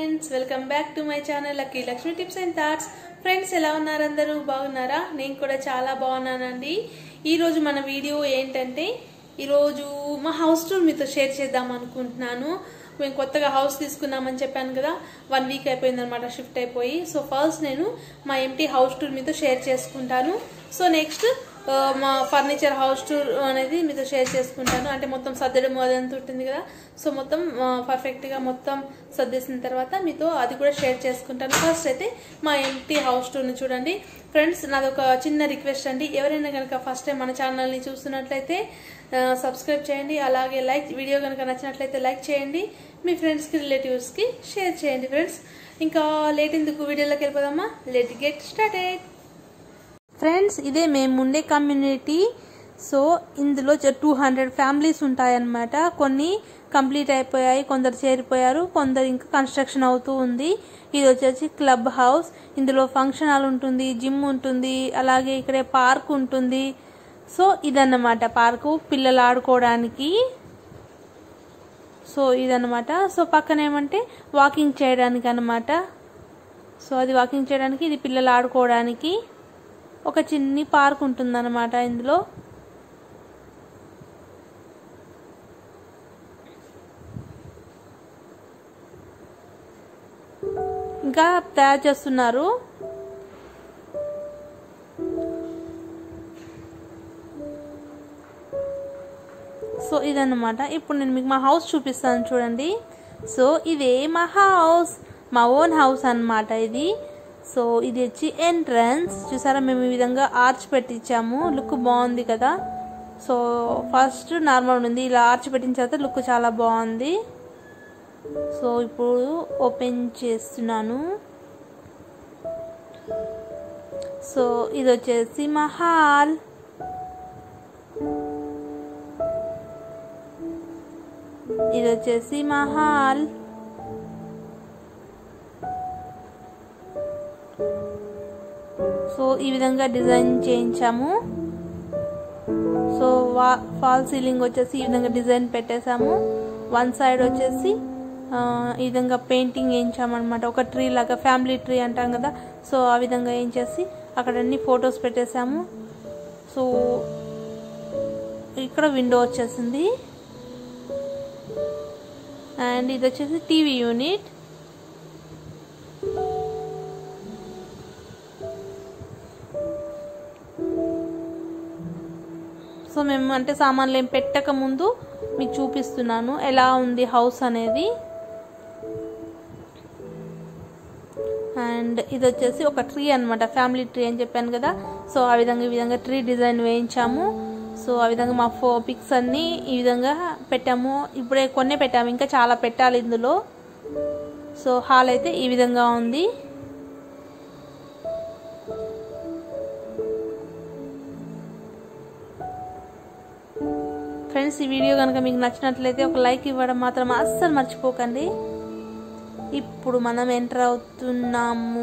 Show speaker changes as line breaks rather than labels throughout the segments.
friends welcome back to my channel lucky Lakshmi tips and thoughts friends ఎలా ఉన్నారు అందరూ బాగున్నారా నేను కూడా చాలా బాగున్నానండి ఈరోజు మన వీడియో ఏంటంటే ఈరోజు మా హౌస్ టూర్ మీతో షేర్ చేద్దాం అనుకుంటున్నాను మేము కొత్తగా హౌస్ తీసుకున్నామని చెప్పాను కదా వన్ వీక్ అయిపోయింది అనమాట షిఫ్ట్ అయిపోయి సో ఫస్ట్ నేను మా ఎంటీ హౌస్ టూర్ మీతో షేర్ చేసుకుంటాను సో నెక్స్ట్ ఆ, మా ఫర్నిచర్ హౌస్ టూర్ అనేది మీతో షేర్ చేసుకుంటాను అంటే మొత్తం సర్దడం అదంతా ఉంటుంది కదా సో మొత్తం ఆ, perfect గా మొత్తం సర్దేసిన తర్వాత మీతో అది కూడా షేర్ చేసుకుంటాను ఫస్ట్ అయితే మా ఎంటీ హౌస్ టూర్ని చూడండి ఫ్రెండ్స్ నాది ఒక చిన్న రిక్వెస్ట్ అండి ఎవరైనా కనుక ఫస్ట్ టైం మన ఛానల్ని చూస్తున్నట్లయితే సబ్స్క్రైబ్ చేయండి అలాగే లైక్ వీడియో కనుక నచ్చినట్లయితే లైక్ చేయండి మీ ఫ్రెండ్స్కి రిలేటివ్స్కి షేర్ చేయండి ఫ్రెండ్స్ ఇంకా లేట్ ఎందుకు వీడియోలోకి వెళ్ళిపోదామా లెట్ గెట్ స్టార్టెడ్ ఫ్రెండ్స్ ఇదే మేము ఉండే కమ్యూనిటీ సో ఇందులో టూ హండ్రెడ్ ఫ్యామిలీస్ ఉంటాయన్నమాట కొన్ని కంప్లీట్ అయిపోయాయి కొందరు చేరిపోయారు కొందరు ఇంకా కన్స్ట్రక్షన్ అవుతూ ఉంది ఇది వచ్చేసి క్లబ్ హౌస్ ఇందులో ఫంక్షన్ హాల్ ఉంటుంది జిమ్ ఉంటుంది అలాగే ఇక్కడే పార్క్ ఉంటుంది సో ఇదన్నమాట పార్కు పిల్లలు ఆడుకోవడానికి సో ఇదన్నమాట సో పక్కన ఏమంటే వాకింగ్ చేయడానికి అన్నమాట సో అది వాకింగ్ చేయడానికి ఇది పిల్లలు ఆడుకోవడానికి ఒక చిన్ని పార్క్ ఉంటుందన్నమాట ఇందులో ఇంకా తయారు చేస్తున్నారు సో ఇదన్నమాట ఇప్పుడు నేను మీకు మా హౌస్ చూపిస్తాను చూడండి సో ఇదే మా హౌస్ మా ఓన్ హౌస్ అన్నమాట ఇది సో ఇది వచ్చి ఎంట్రన్స్ చూసారా మేము ఈ విధంగా ఆర్చ్ పెట్టించాము లుక్ బాగుంది కదా సో ఫస్ట్ నార్మల్ ఉంది ఇలా ఆర్చ్ పెట్టిన తర్వాత లుక్ చాలా బాగుంది సో ఇప్పుడు ఓపెన్ చేస్తున్నాను సో ఇది వచ్చేసి మా హాల్ ఇది వచ్చేసి మా హాల్ సో ఈ విధంగా డిజైన్ చేయించాము సో వా ఫాల్ సీలింగ్ వచ్చేసి ఈ విధంగా డిజైన్ పెట్టేశాము వన్ సైడ్ వచ్చేసి ఆ, ఈ విధంగా పెయింటింగ్ వేయించామన్నమాట ఒక ట్రీ లాగా ఫ్యామిలీ ట్రీ అంటాం కదా సో ఆ విధంగా వేయించేసి అక్కడ అన్ని ఫొటోస్ పెట్టేశాము సో ఇక్కడ విండో వచ్చేసింది అండ్ ఇది వచ్చేసి టీవీ యూనిట్ సో మేము అంటే సామాన్లు ఏం పెట్టక ముందు మీకు చూపిస్తున్నాను ఎలా ఉంది హౌస్ అనేది అండ్ ఇది వచ్చేసి ఒక ట్రీ అన్నమాట ఫ్యామిలీ ట్రీ అని చెప్పాను కదా సో ఆ విధంగా ఈ విధంగా ట్రీ డిజైన్ వేయించాము సో ఆ విధంగా మా ఫో పిక్స్ అన్ని ఈ విధంగా పెట్టాము ఇప్పుడే కొన్నే పెట్టాము ఇంకా చాలా పెట్టాలి ఇందులో సో హాల్ అయితే ఈ విధంగా ఉంది ఫ్రెండ్స్ ఈ వీడియో కనుక మీకు నచ్చినట్లయితే ఒక లైక్ ఇవ్వడం మాత్రం అస్సలు మర్చిపోకండి ఇప్పుడు మనం ఎంటర్ అవుతున్నాము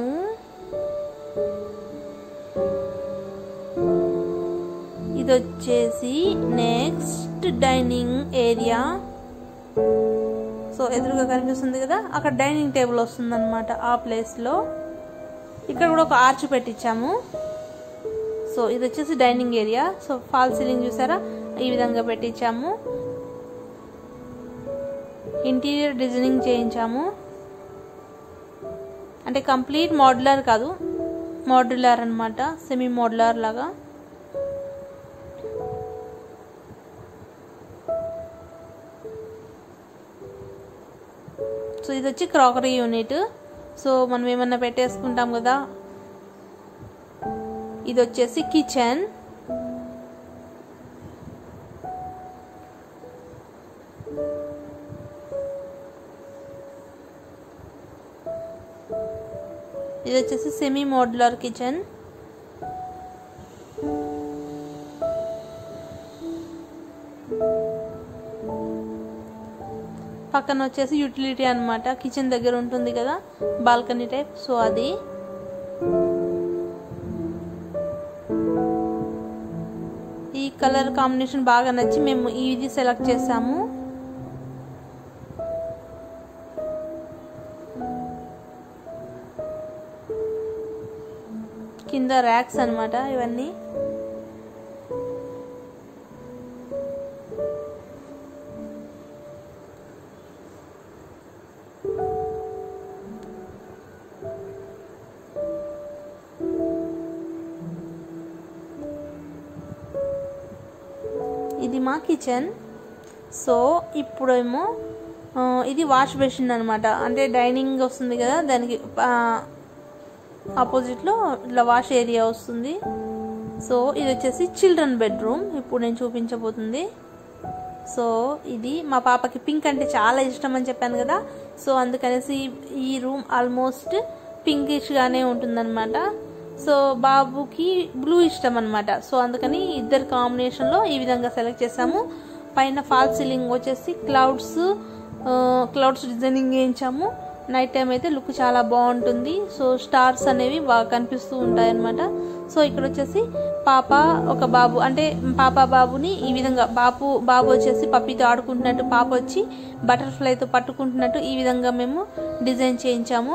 ఇది వచ్చేసి నెక్స్ట్ డైనింగ్ ఏరియా సో ఎదురుగా కనిపిస్తుంది కదా అక్కడ డైనింగ్ టేబుల్ వస్తుంది అనమాట ఆ ప్లేస్లో ఇక్కడ కూడా ఒక ఆర్చ్ పెట్టించాము సో ఇది వచ్చేసి dining area so false ceiling చూసారా ఈ విధంగా పెట్టించాము ఇంటీరియర్ డిజైనింగ్ చేయించాము అంటే కంప్లీట్ మోడ్యులర్ కాదు మోడ్యులర్ అన్నమాట సెమీ మోడ్యులర్ లాగా సో ఇది వచ్చి క్రాకరీ యూనిట్ సో మనం ఏమన్నా పెట్టేసుకుంటాం కదా ఇది వచ్చేసి కిచెన్ ఇది వచ్చేసి సెమీ మోడ్యులర్ కిచెన్ పక్కన వచ్చేసి యూటిలిటీ అన్నమాట కిచెన్ దగ్గర ఉంటుంది కదా బాల్కనీ టైప్ సో అది ఈ కలర్ కాంబినేషన్ బాగా నచ్చి మేము ఇది సెలెక్ట్ చేసాము కింద ర్యాక్స్ అన్నమాట ఇవన్నీ ఇది మా కిచెన్ సో ఇప్పుడేమో ఆ, ఇది వాష్ బేసిన్ అనమాట అంటే డైనింగ్ వస్తుంది కదా దానికి ఆపోజిట్లో ఇట్లా వాష్ ఏరియా వస్తుంది సో ఇది వచ్చేసి చిల్డ్రన్ బెడ్రూమ్ ఇప్పుడు నేను చూపించబోతుంది సో ఇది మా పాపకి పింక్ అంటే చాలా ఇష్టం అని చెప్పాను కదా సో అందుకనేసి ఈ రూమ్ ఆల్మోస్ట్ పింకిష్ గానే ఉంటుందన్నమాట సో బాబుకి బ్లూ ఇష్టం అనమాట సో అందుకని ఇద్దరు కాంబినేషన్ లో ఈ విధంగా సెలెక్ట్ చేసాము పైన ఫాల్ సీలింగ్ వచ్చేసి క్లౌడ్స్ క్లౌడ్స్ డిజైనింగ్ వేయించాము నైట్ టైం అయితే లుక్ చాలా బాగుంటుంది సో స్టార్స్ అనేవి బాగా కనిపిస్తూ ఉంటాయి అనమాట సో ఇక్కడ వచ్చేసి పాప ఒక బాబు అంటే పాప బాబుని ఈ విధంగా బాబు బాబు వచ్చేసి పప్పితో ఆడుకుంటున్నట్టు పాప వచ్చి బటర్ఫ్లైతో పట్టుకుంటున్నట్టు ఈ విధంగా మేము డిజైన్ చేయించాము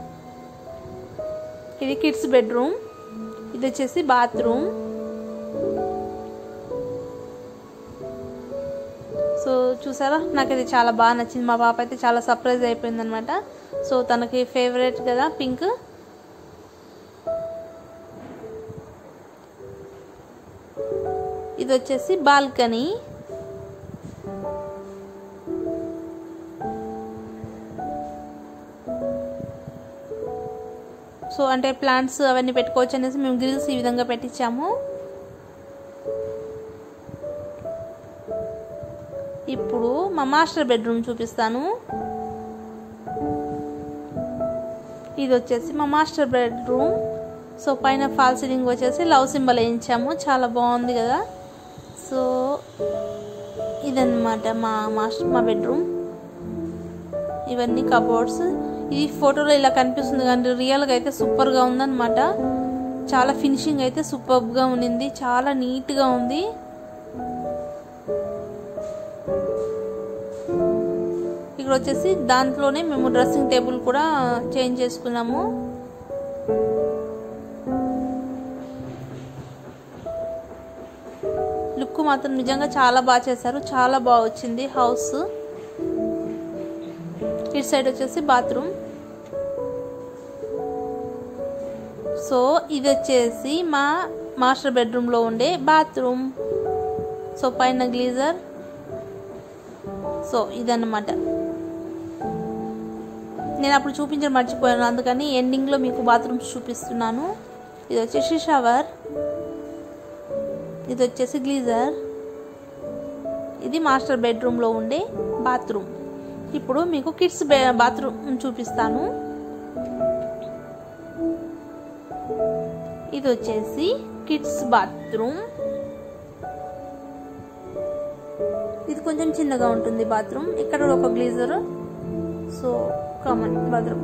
ఇది కిడ్స్ బెడ్రూమ్ ఇది వచ్చేసి బాత్రూమ్ సో చూసారా నాకు ఇది చాలా బాగా నచ్చింది మా పాప అయితే చాలా సర్ప్రైజ్ అయిపోయింది అనమాట సో తనకి ఫేవరెట్ కదా పింక్ ఇది వచ్చేసి బాల్కనీ సో అంటే ప్లాంట్స్ అవన్నీ పెట్టుకోవచ్చు అనేసి మేము గ్రిల్స్ ఈ విధంగా పెట్టించాము ఇప్పుడు మా మాస్టర్ బెడ్రూమ్ చూపిస్తాను ఇది వచ్చేసి మా మాస్టర్ బెడ్రూమ్ సో పైన ఫాల్ సీలింగ్ వచ్చేసి లవ్ సింబల్ వేయించాము చాలా బాగుంది కదా సో ఇదన్నమాట మా మాస్టర్ మా బెడ్రూమ్ ఇవన్నీ కబోర్డ్స్ ఇది ఫోటోలో ఇలా కనిపిస్తుంది కానీ రియల్గా అయితే సూపర్గా ఉందన్నమాట చాలా ఫినిషింగ్ అయితే సూపర్గా ఉండింది చాలా నీట్గా ఉంది ఇక్కడ వచ్చేసి దాంట్లోనే మేము డ్రెస్సింగ్ టేబుల్ కూడా చేంజ్ చేసుకున్నాము లుక్ మాత్రం నిజంగా చాలా బాగా చేశారు చాలా బాగా వచ్చింది హౌస్ ఇటు సైడ్ వచ్చేసి బాత్రూమ్ సో ఇది వచ్చేసి మా మాస్టర్ బెడ్రూమ్లో ఉండే బాత్రూమ్ సో పైన గ్లీజర్ సో ఇదన్నమాట నేను అప్పుడు చూపించడం మర్చిపోయాను అందుకని ఎండింగ్లో మీకు బాత్రూమ్స్ చూపిస్తున్నాను ఇది వచ్చేసి షవర్ ఇది వచ్చేసి గ్లీజర్ ఇది మాస్టర్ బెడ్రూమ్లో ఉండే బాత్రూమ్ ఇప్పుడు మీకు కిడ్స్ బాత్రూమ్ చూపిస్తాను ఇది వచ్చేసి కిడ్స్ బాత్రూమ్ ఇది కొంచెం చిన్నగా ఉంటుంది బాత్రూమ్ ఇక్కడ ఒక గ్లీజర్ సో కామన్ బాత్రూమ్